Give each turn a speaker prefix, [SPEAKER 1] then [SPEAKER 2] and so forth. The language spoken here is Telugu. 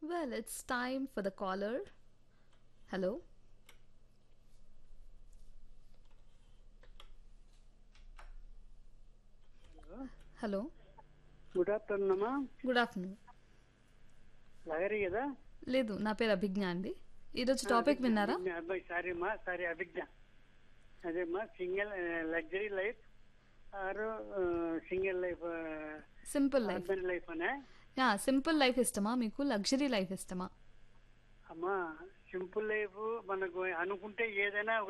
[SPEAKER 1] Well, it's time for the caller. Hello. Hello
[SPEAKER 2] good afternoon అమ్మా
[SPEAKER 1] గుడ్ ఆఫ్టర్నూన్
[SPEAKER 2] లహరి కదా
[SPEAKER 1] లేదు నా పేరు అభిజ్ఞ అండి ఈరోజు టాపిక్ విన్నారా
[SPEAKER 2] మీ అబ్బాయి సారీ అమ్మా సారీ అభిజ్ఞ అదేమ్మా single luxury life or single life
[SPEAKER 1] simple life
[SPEAKER 2] husband life అనే
[SPEAKER 1] యా సింపుల్ లైఫ్ ఇష్టమా మీకు లగ్జరీ లైఫ్ ఇష్టమా
[SPEAKER 2] అమ్మా సింపుల్ లైఫ్ మనకు అనుకుంటే ఏదైనా